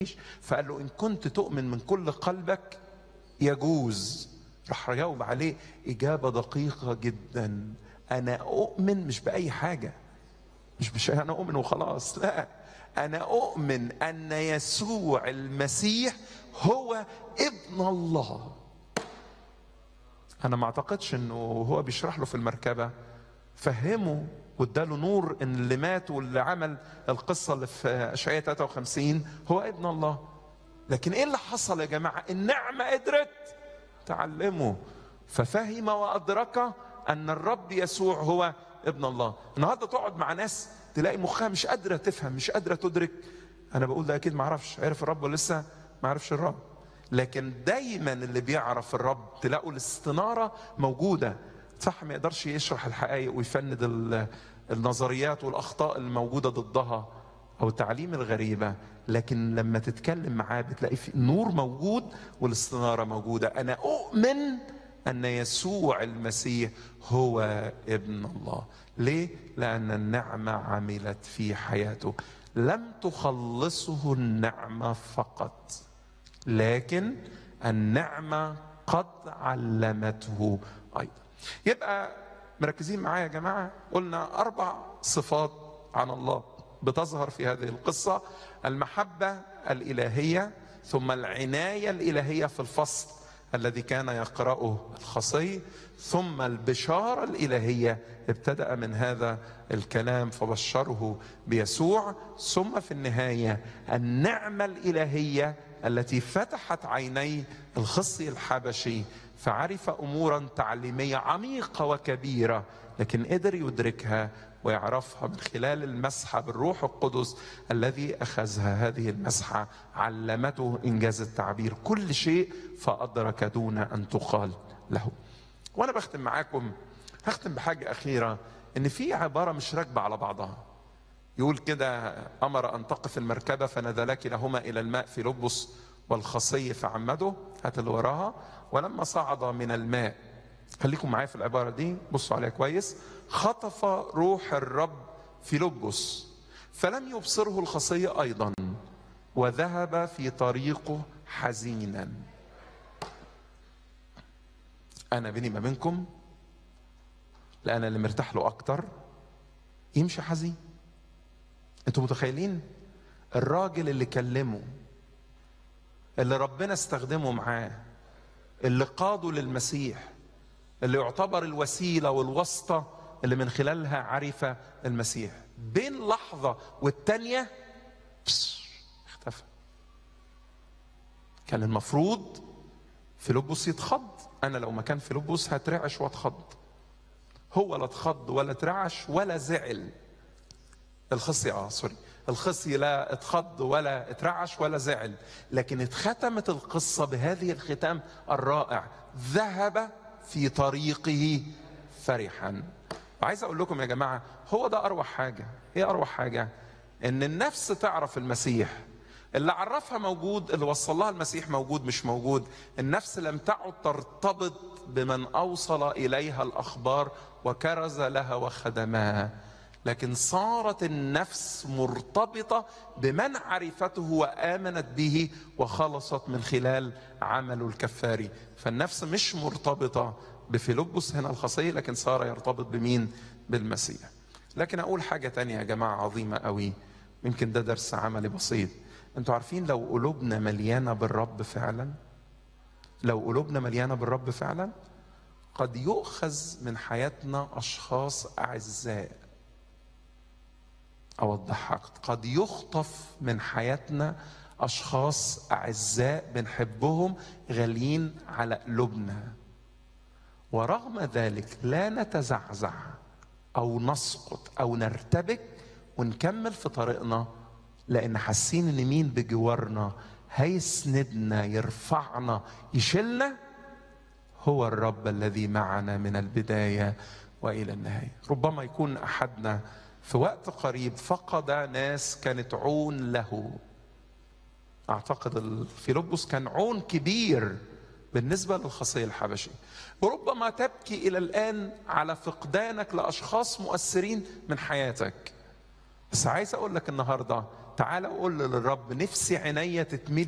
فقال له إن كنت تؤمن من كل قلبك يجوز راح جاوب عليه إجابة دقيقة جدا أنا أؤمن مش بأي حاجة مش مش أنا أؤمن وخلاص لا أنا أؤمن أن يسوع المسيح هو ابن الله أنا ما أعتقدش إنه هو بيشرح له في المركبة فهمه واداله نور ان اللي مات واللي عمل القصه اللي في اشعياء 53 هو ابن الله لكن ايه اللي حصل يا جماعه النعمه قدرت تعلمه ففهم وادرك ان الرب يسوع هو ابن الله النهارده تقعد مع ناس تلاقي مخها مش قادره تفهم مش قادره تدرك انا بقول ده اكيد ما اعرفش عرف الرب ولا لسه ما عرفش الرب لكن دايما اللي بيعرف الرب تلاقوا الاستناره موجوده صح ما يقدرش يشرح الحقائق ويفند النظريات والاخطاء الموجوده ضدها او التعليم الغريبه لكن لما تتكلم معاه بتلاقي في نور موجود والاستناره موجوده انا اؤمن ان يسوع المسيح هو ابن الله ليه لان النعمه عملت في حياته لم تخلصه النعمه فقط لكن النعمه قد علمته ايضا يبقى مركزين معايا يا جماعه قلنا اربع صفات عن الله بتظهر في هذه القصه المحبه الالهيه ثم العنايه الالهيه في الفصل الذي كان يقراه الخصي ثم البشاره الالهيه ابتدا من هذا الكلام فبشره بيسوع ثم في النهايه النعمه الالهيه التي فتحت عيني الخصي الحبشي فعرف امورا تعليميه عميقه وكبيره لكن قدر يدركها ويعرفها من خلال المسحه بالروح القدس الذي اخذها هذه المسحه علمته انجاز التعبير كل شيء فادرك دون ان تقال له. وانا بختم معاكم هختم بحاجه اخيره ان في عباره مش راكبه على بعضها. يقول كده امر ان تقف المركبه فنزلا كلاهما الى الماء في لبس والخصي فعمده هات اللي وراها ولما صعد من الماء خليكم معايا في العبارة دي بصوا عليها كويس خطف روح الرب في لبس فلم يبصره الخصي أيضا وذهب في طريقه حزينا أنا بيني ما بينكم لا أنا اللي مرتاح له أكتر يمشي حزين أنتوا متخيلين الراجل اللي كلمه اللي ربنا استخدمه معاه اللي قاده للمسيح اللي يعتبر الوسيله والواسطه اللي من خلالها عرف المسيح بين لحظه والتانيه اختفى كان المفروض فيلبس يتخض انا لو مكان فيلبس هترعش واتخض هو لا اتخض ولا اترعش ولا زعل الخصي اه سوري الخصي لا اتخض ولا اترعش ولا زعل لكن اتختمت القصة بهذه الختام الرائع ذهب في طريقه فرحا وعايز اقول لكم يا جماعة هو ده اروع حاجة ايه اروع حاجة ان النفس تعرف المسيح اللي عرفها موجود اللي وصل لها المسيح موجود مش موجود النفس لم تعد ترتبط بمن اوصل اليها الاخبار وكرز لها وخدمها لكن صارت النفس مرتبطه بمن عرفته وامنت به وخلصت من خلال عمله الكفاري فالنفس مش مرتبطه بفيلبس هنا الخصيه لكن صار يرتبط بمين بالمسيح لكن اقول حاجه تانية يا جماعه عظيمه قوي يمكن ده درس عملي بسيط انتوا عارفين لو قلوبنا مليانه بالرب فعلا لو قلوبنا مليانه بالرب فعلا قد يؤخذ من حياتنا اشخاص اعزاء اوضحها قد يخطف من حياتنا اشخاص اعزاء بنحبهم غاليين على قلوبنا ورغم ذلك لا نتزعزع او نسقط او نرتبك ونكمل في طريقنا لان حاسين ان مين بجوارنا هيسندنا يرفعنا يشيلنا هو الرب الذي معنا من البدايه والى النهايه ربما يكون احدنا في وقت قريب فقد ناس كانت عون له اعتقد فيلبس كان عون كبير بالنسبه للخصي الحبشي وربما تبكي الى الان على فقدانك لاشخاص مؤثرين من حياتك بس عايز اقول لك النهارده تعال وقول للرب نفسي عينيا تتملي